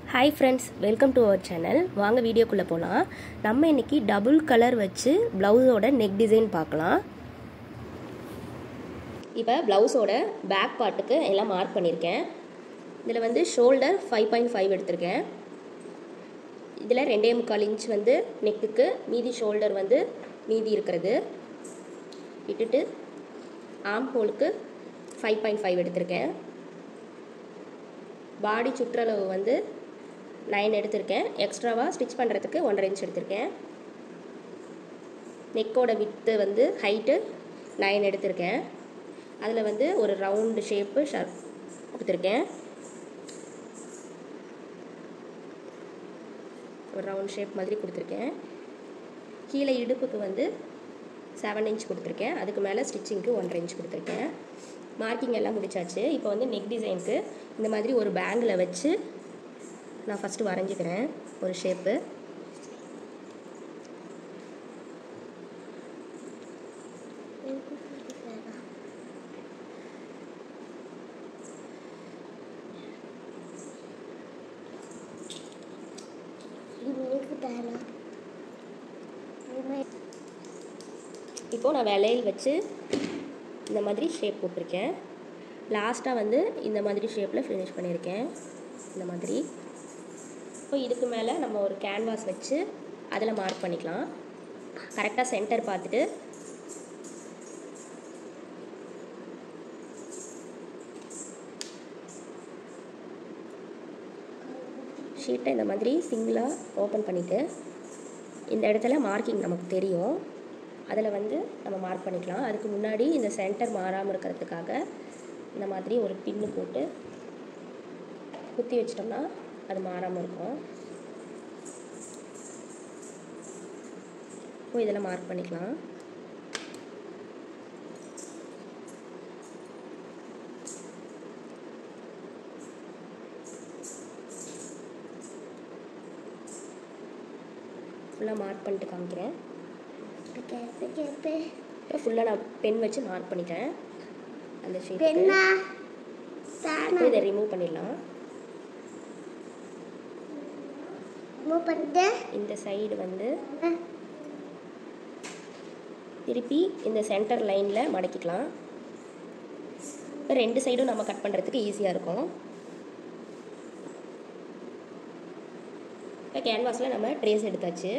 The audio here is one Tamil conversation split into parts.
hi friends welcome to our channel வாங்க வீடியோக்குள்ளே போகலாம் நம்ம இன்னைக்கு டபுள் கலர் வச்சு ப்ளவுஸோட நெக் டிசைன் பார்க்கலாம் இப்போ ப்ளவுஸோட பேக் பார்ட்டுக்கு எல்லாம் மார்க் பண்ணியிருக்கேன் இதில் வந்து ஷோல்டர் ஃபைவ் பாயிண்ட் ஃபைவ் எடுத்திருக்கேன் இதில் ரெண்டே முக்கால் இன்ச் வந்து நெக்குக்கு மீதி ஷோல்டர் வந்து மீதி இருக்கிறது விட்டுட்டு ஆம் ஹோலுக்கு ஃபைவ் பாயிண்ட் ஃபைவ் எடுத்திருக்கேன் பாடி சுற்றளவு வந்து நைன் எடுத்திருக்கேன் எக்ஸ்ட்ராவாக ஸ்டிச் பண்ணுறதுக்கு ஒன்றரை இன்ச் எடுத்திருக்கேன் நெக்கோட வித்து வந்து ஹைட்டு நைன் எடுத்திருக்கேன் அதில் வந்து ஒரு ரவுண்டு ஷேப்பு ஷர்ப் கொடுத்துருக்கேன் ஒரு ரவுண்ட் ஷேப் மாதிரி கொடுத்துருக்கேன் கீழே இடுப்புக்கு வந்து செவன் இன்ச் கொடுத்துருக்கேன் அதுக்கு மேலே ஸ்டிச்சிங்க்கு ஒன்றரை இன்ச் கொடுத்துருக்கேன் மார்க்கிங் எல்லாம் முடிச்சாச்சு இப்போ வந்து நெக் டிசைனுக்கு இந்த மாதிரி ஒரு பேங்கில் வச்சு நான் ஃபஸ்ட்டு வரைஞ்சிக்கிறேன் ஒரு ஷேப்பு இப்போது நான் விலையில் வச்சு இந்த மாதிரி ஷேப் போட்டிருக்கேன் லாஸ்ட்டாக வந்து இந்த மாதிரி ஷேப்பில் ஃபினிஷ் பண்ணியிருக்கேன் இந்த மாதிரி இப்போ இதுக்கு மேலே நம்ம ஒரு கேன்வாஸ் வச்சு அதில் மார்க் பண்ணிக்கலாம் கரெக்டாக சென்டர் பார்த்துட்டு ஷீட்டை இந்த மாதிரி சிங்கிளாக ஓப்பன் பண்ணிவிட்டு இந்த இடத்துல மார்க்கிங் நமக்கு தெரியும் அதில் வந்து நம்ம மார்க் பண்ணிக்கலாம் அதுக்கு முன்னாடி இந்த சென்டர் மாறாமல் இருக்கிறதுக்காக இந்த மாதிரி ஒரு பின்னு போட்டு குத்தி வச்சிட்டோம்னா அது மாறாமல் இருக்கும் இப்போ இதில் மார்க் பண்ணிக்கலாம் ஃபுல்லாக மார்க் பண்ணிட்டு காமிக்கிறேன் இப்போ ஃபுல்லாக நான் பென் வச்சு மார்க் பண்ணிட்டேன் அந்த ஷீட் இப்போ இதை ரிமூவ் பண்ணிடலாம் இந்த சைடு வந்து திருப்பி இந்த சென்டர் லைனில் மடக்கிக்கலாம் இப்போ ரெண்டு சைடும் நம்ம கட் பண்ணுறதுக்கு ஈஸியாக இருக்கும் இப்போ கேன்வாஸில் நம்ம ட்ரேஸ் எடுத்தாச்சு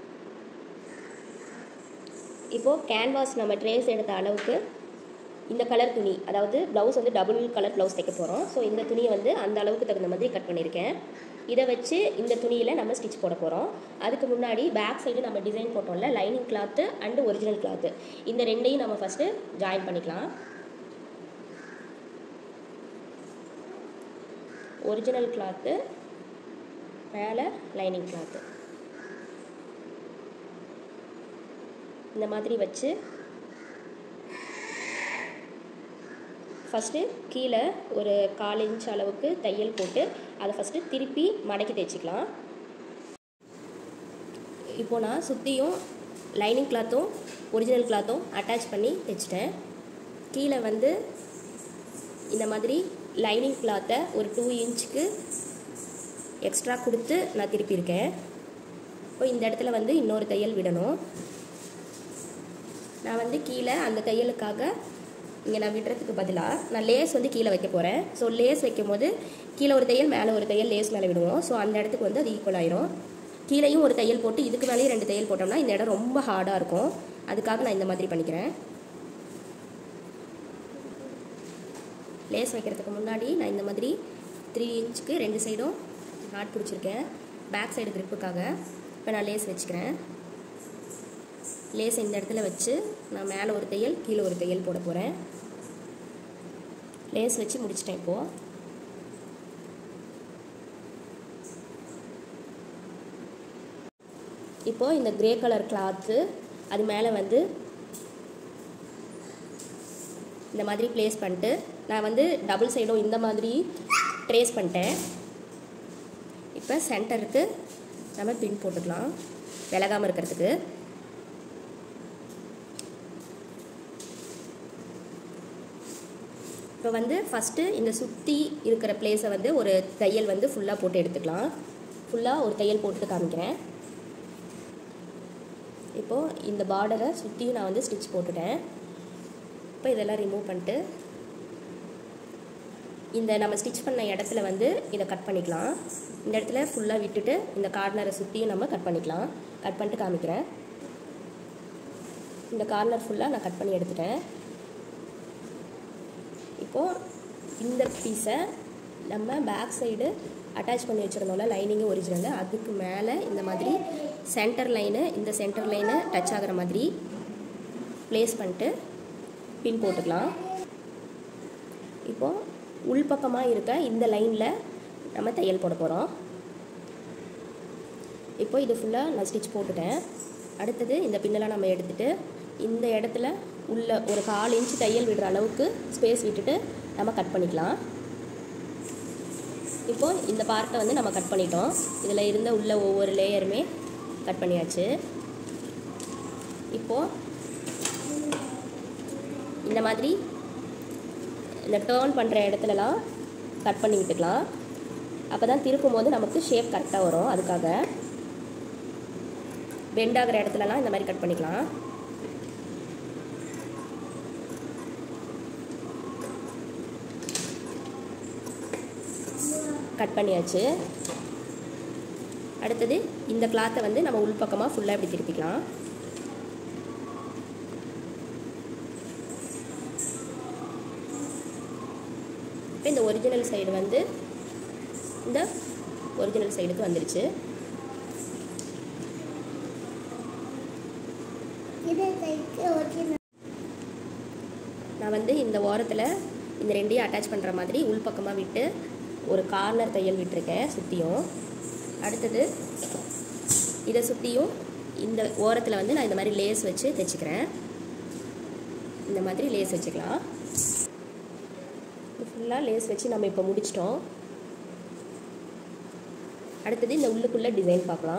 இப்போது கேன்வாஸ் நம்ம ட்ரேஸ் எடுத்த அளவுக்கு இந்த கலர் துணி அதாவது ப்ளவுஸ் வந்து டபுள் கலர் ப்ளவுஸ் தைக்க போகிறோம் ஸோ இந்த துணியை வந்து அந்த அளவுக்கு தகுந்த மாதிரி கட் பண்ணியிருக்கேன் இதை வச்சு இந்த துணியில் நம்ம ஸ்டிச் போட போகிறோம் அதுக்கு முன்னாடி பேக் சைடு நம்ம டிசைன் போட்டோம்ல lining cloth and original cloth இந்த ரெண்டையும் நம்ம ஃபஸ்ட்டு ஜாயின் பண்ணிக்கலாம் ஒரிஜினல் கிளாத்து மேலே லைனிங் கிளாத்து இந்த மாதிரி வச்சு ஃபஸ்ட்டு கீழே ஒரு கால் இன்ச் அளவுக்கு தையல் போட்டு அதை ஃபஸ்ட்டு திருப்பி மடக்கி தைச்சிக்கலாம் இப்போ நான் சுற்றியும் லைனிங் கிளாத்தும் ஒரிஜினல் கிளாத்தும் அட்டாச் பண்ணி தைச்சிட்டேன் கீழே வந்து இந்த மாதிரி லைனிங் கிளாத்தை ஒரு டூ இன்ச்சுக்கு எக்ஸ்ட்ரா கொடுத்து நான் திருப்பியிருக்கேன் இப்போ இந்த இடத்துல வந்து இன்னொரு தையல் விடணும் நான் வந்து கீழே அந்த தையலுக்காக இங்கே நான் விடுறதுக்கு பதிலாக நான் லேஸ் வந்து கீழே வைக்க போகிறேன் ஸோ லேஸ் வைக்கும் போது கீழே ஒரு தையல் மேலே ஒரு தையல் லேஸ் மேலே விடுவோம் ஸோ அந்த இடத்துக்கு வந்து அது ஈக்குவல் ஆயிரும் கீழேயும் ஒரு தையல் போட்டு இதுக்கு மேலேயும் ரெண்டு தையல் போட்டோம்னா இந்த இடம் ரொம்ப ஹார்டாக இருக்கும் அதுக்காக நான் இந்த மாதிரி பண்ணிக்கிறேன் லேஸ் வைக்கிறதுக்கு முன்னாடி நான் இந்த மாதிரி த்ரீ இன்ச்சுக்கு ரெண்டு சைடும் ஹார்ட் பிடிச்சிருக்கேன் பேக் சைடு கிரிப்புக்காக இப்போ நான் லேஸ் வச்சுக்கிறேன் லேஸ் இந்த இடத்துல வச்சு நான் மேலே ஒரு தையல் கீழே ஒரு தையல் போட போகிறேன் லேஸ் வச்சு முடிச்சிட்டேன் இப்போது இப்போது இந்த கிரே கலர் கிளாத்து அது மேலே வந்து இந்த மாதிரி ப்ளேஸ் பண்ணிட்டு நான் வந்து டபுள் சைடும் இந்த மாதிரி ட்ரேஸ் பண்ணிட்டேன் இப்போ சென்டருக்கு நம்ம பின் போட்டுக்கலாம் விலகாமல் இருக்கிறதுக்கு இப்போ இப்போ வந்து ஃபஸ்ட்டு இந்த சுற்றி இருக்கிற பிளேஸை வந்து ஒரு தையல் வந்து ஃபுல்லாக போட்டு எடுத்துக்கலாம் ஃபுல்லாக ஒரு தையல் போட்டு காமிக்கிறேன் இப்போது இந்த பார்டரை சுற்றியும் நான் வந்து ஸ்டிச் போட்டுட்டேன் இப்போ இதெல்லாம் ரிமூவ் பண்ணிட்டு இந்த நம்ம ஸ்டிச் பண்ண இடத்துல வந்து இதை கட் பண்ணிக்கலாம் இந்த இடத்துல ஃபுல்லாக விட்டுட்டு இந்த கார்னரை சுற்றியும் நம்ம கட் பண்ணிக்கலாம் கட் பண்ணிட்டு காமிக்கிறேன் இந்த கார்னர் ஃபுல்லாக நான் கட் பண்ணி எடுத்துட்டேன் இப்போது இந்த பீஸை நம்ம பேக் சைடு அட்டாச் பண்ணி வச்சுருந்தோம்ல லைனிங்கு ஒரிஜினல் அதுக்கு மேலே இந்த மாதிரி சென்டர் லைனு இந்த சென்டர் லைனு டச் ஆகிற மாதிரி ப்ளேஸ் பண்ணிட்டு பின் போட்டுக்கலாம் இப்போது உள்பக்கமாக இருக்க இந்த லைனில் நம்ம தையல் போட போகிறோம் இப்போ இது ஃபுல்லாக நான் ஸ்டிச் போட்டுட்டேன் அடுத்தது இந்த பின்னெல்லாம் நம்ம எடுத்துகிட்டு இந்த இடத்துல உள்ள ஒரு கால் இன்ச் தையல் விடுற அளவுக்கு ஸ்பேஸ் விட்டுட்டு நம்ம கட் பண்ணிக்கலாம் இப்போ இந்த பார்ட்டை வந்து நம்ம கட் பண்ணிட்டோம் இதில் இருந்த உள்ள ஒவ்வொரு லேயருமே கட் பண்ணியாச்சு இப்போது இந்த மாதிரி இந்த டேர்ன் பண்ணுற இடத்துலலாம் கட் பண்ணி விட்டுக்கலாம் அப்போ தான் திருப்பும் போது நமக்கு ஷேப் கரெக்டாக வரும் அதுக்காக பெண்ட் ஆகிற இடத்துலலாம் இந்த மாதிரி கட் பண்ணிக்கலாம் கட் பண்ணியாச்சு அடுத்தது இந்த கிளாத்தை வந்து நம்ம உள்பக்கமாக ஃபுல்லாக இப்படி திருப்பிக்கலாம் இப்போ இந்த ஒரிஜினல் சைடு வந்து இந்த ஒரிஜினல் சைடுக்கு வந்துருச்சு நான் வந்து இந்த ஓரத்தில் இந்த ரெண்டையும் அட்டாச் பண்ணுற மாதிரி உள்பக்கமாக விட்டு ஒரு கார்னர் தையல் விட்டுருக்கேன் சுற்றியும் அடுத்தது இதை சுற்றியும் இந்த ஓரத்தில் வந்து நான் இந்த மாதிரி லேஸ் வச்சு தைச்சிக்கிறேன் இந்த மாதிரி லேஸ் வச்சுக்கலாம் ஃபுல்லாக லேஸ் வச்சு நம்ம இப்போ முடிச்சிட்டோம் அடுத்தது இந்த உள்ளுக்குள்ளே டிசைன் பார்க்கலாம்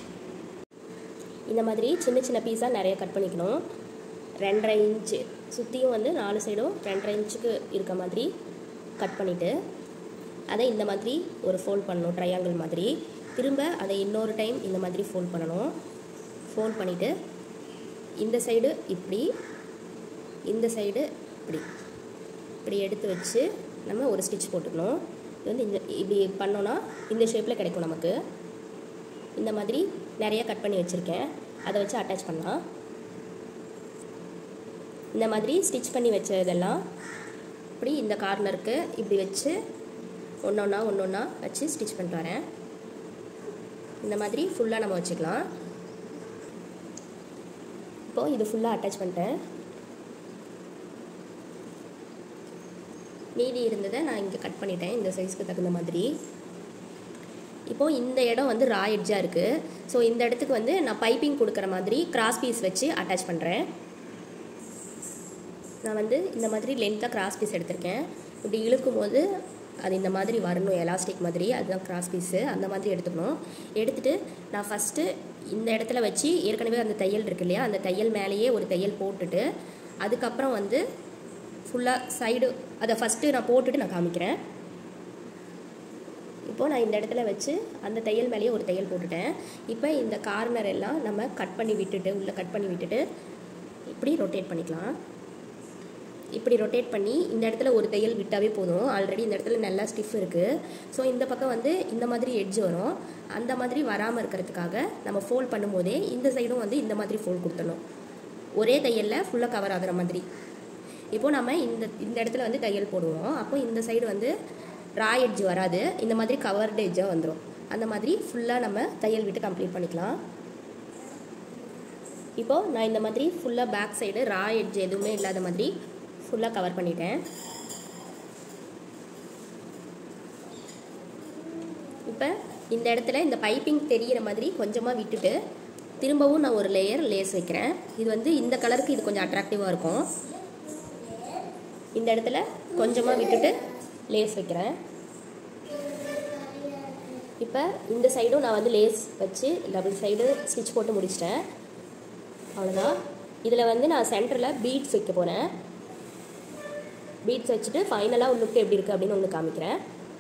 இந்த மாதிரி சின்ன சின்ன பீஸாக நிறைய கட் பண்ணிக்கணும் ரெண்டரை இன்ச்சு சுற்றியும் வந்து நாலு சைடும் ரெண்டரை இன்ச்சுக்கு இருக்க மாதிரி கட் பண்ணிவிட்டு அதை இந்த மாதிரி ஒரு ஃபோல்ட் பண்ணணும் ட்ரையாங்கிள் மாதிரி திரும்ப அதை இன்னொரு டைம் இந்த மாதிரி ஃபோல்ட் பண்ணணும் ஃபோல்ட் பண்ணிவிட்டு இந்த சைடு இப்படி இந்த சைடு இப்படி இப்படி எடுத்து வச்சு நம்ம ஒரு ஸ்டிச் போட்டுக்கணும் இது வந்து இந்த இப்படி பண்ணோன்னா இந்த ஷேப்பில் கிடைக்கும் நமக்கு இந்த மாதிரி நிறைய கட் பண்ணி வச்சுருக்கேன் அதை வச்சு அட்டாச் பண்ணலாம் இந்த மாதிரி ஸ்டிச் பண்ணி வச்சதெல்லாம் இப்படி இந்த கார்னருக்கு இப்படி வச்சு ஒன்று ஒன்றா ஒன்று ஒன்றா வச்சு ஸ்டிச் பண்ணிட்டு வரேன் இந்த மாதிரி ஃபுல்லாக நம்ம வச்சுக்கலாம் இப்போது இது ஃபுல்லாக அட்டாச் பண்ணிட்டேன் மீதி இருந்ததை நான் இங்கே கட் பண்ணிட்டேன் இந்த சைஸ்க்கு தகுந்த மாதிரி இப்போது இந்த இடம் வந்து ரா எட்ஜாக இருக்குது ஸோ இந்த இடத்துக்கு வந்து நான் பைப்பிங் கொடுக்குற மாதிரி கிராஸ் பீஸ் வச்சு அட்டாச் பண்ணுறேன் நான் வந்து இந்த மாதிரி லென்த்தாக கிராஸ் பீஸ் எடுத்திருக்கேன் இப்படி இழுக்கும் போது அது இந்த மாதிரி வரணும் எலாஸ்டிக் மாதிரி அதுதான் கிராஸ் பீஸு அந்த மாதிரி எடுத்துக்கணும் எடுத்துகிட்டு நான் ஃபஸ்ட்டு இந்த இடத்துல வச்சு ஏற்கனவே அந்த தையல் இருக்கு இல்லையா அந்த தையல் மேலேயே ஒரு தையல் போட்டுட்டு அதுக்கப்புறம் வந்து ஃபுல்லாக சைடு அதை ஃபஸ்ட்டு நான் போட்டுட்டு நான் காமிக்கிறேன் இப்போது நான் இந்த இடத்துல வச்சு அந்த தையல் மேலேயே ஒரு தையல் போட்டுட்டேன் இப்போ இந்த கார்னர் எல்லாம் நம்ம கட் பண்ணி விட்டுட்டு உள்ளே கட் பண்ணி விட்டுட்டு இப்படி ரொட்டேட் பண்ணிக்கலாம் இப்படி ரொட்டேட் பண்ணி இந்த இடத்துல ஒரு தையல் விட்டாவே போதும் ஆல்ரெடி இந்த இடத்துல நல்லா ஸ்டிஃப் இருக்குது ஸோ இந்த பக்கம் வந்து இந்த மாதிரி எட்ஜ் வரும் அந்த மாதிரி வராமல் இருக்கிறதுக்காக நம்ம ஃபோல்ட் பண்ணும்போதே இந்த சைடும் வந்து இந்த மாதிரி ஃபோல்ட் கொடுத்துடணும் ஒரே தையலில் ஃபுல்லாக கவர் ஆகுற மாதிரி இப்போது நம்ம இந்த இந்த இடத்துல வந்து தையல் போடுவோம் அப்போ இந்த சைடு வந்து ரா எட்ஜ் வராது இந்த மாதிரி கவர்டு எட்ஜாக வந்துடும் அந்த மாதிரி ஃபுல்லாக நம்ம தையல் விட்டு கம்ப்ளீட் பண்ணிக்கலாம் இப்போது நான் இந்த மாதிரி ஃபுல்லாக பேக் சைடு ரா எட்ஜ் எதுவுமே இல்லாத மாதிரி ஃபுல்லாக கவர் பண்ணிட்டேன் இப்போ இந்த இடத்துல இந்த பைப்பிங் தெரிகிற மாதிரி கொஞ்சமாக விட்டுட்டு திரும்பவும் நான் ஒரு லேயர் லேஸ் வைக்கிறேன் இது வந்து இந்த கலருக்கு இது கொஞ்சம் அட்ராக்டிவாக இருக்கும் இந்த இடத்துல கொஞ்சமாக விட்டுட்டு லேஸ் வைக்கிறேன் இப்போ இந்த சைடும் நான் வந்து லேஸ் வச்சு டபுள் சைடு ஸ்டிச் போட்டு முடிச்சிட்டேன் அவ்வளோதான் இதில் வந்து நான் சென்டரில் பீட்ஸ் வைக்க போகிறேன் பீட்ஸ் வச்சுட்டு ஃபைனலாக ஒரு லுக் எப்படி இருக்குது அப்படின்னு உங்களுக்கு காமிக்கிறேன்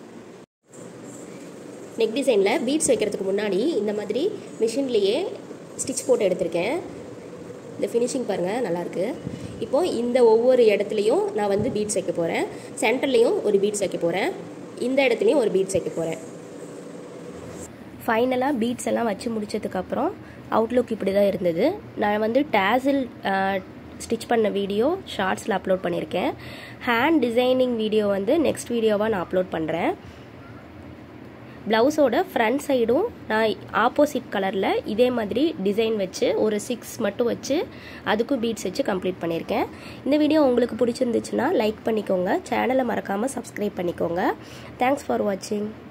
நெக் டிசைனில் பீட்ஸ் வைக்கிறதுக்கு முன்னாடி இந்த மாதிரி மிஷின்லேயே ஸ்டிச் போட்டு எடுத்திருக்கேன் இந்த ஃபினிஷிங் பாருங்கள் நல்லாயிருக்கு இப்போது இந்த ஒவ்வொரு இடத்துலையும் நான் வந்து பீட்ஸ் வைக்க போகிறேன் சென்டர்லேயும் ஒரு பீட்ஸ் வைக்க போகிறேன் இந்த இடத்துலையும் ஒரு பீட்ஸ் வைக்க போகிறேன் ஃபைனலாக பீட்ஸ் எல்லாம் வச்சு முடிச்சதுக்கப்புறம் அவுட்லுக் இப்படி தான் இருந்தது நான் வந்து டேசில் ஸ்டிச் பண்ண வீடியோ ஷார்ட்ஸில் அப்லோட் பண்ணியிருக்கேன் ஹேண்ட் டிசைனிங் வீடியோ வந்து நெக்ஸ்ட் வீடியோவாக நான் அப்லோட் பண்ணுறேன் ப்ளவுஸோட ஃப்ரண்ட் சைடும் நான் ஆப்போசிட் கலரில் இதே மாதிரி டிசைன் வச்சு ஒரு சிக்ஸ் மட்டும் வச்சு அதுக்கும் பீட்ஸ் வச்சு கம்ப்ளீட் பண்ணியிருக்கேன் இந்த வீடியோ உங்களுக்கு பிடிச்சிருந்துச்சுன்னா லைக் பண்ணிக்கோங்க சேனலை மறக்காமல் சப்ஸ்கிரைப் பண்ணிக்கோங்க தேங்க்ஸ் ஃபார் வாட்சிங்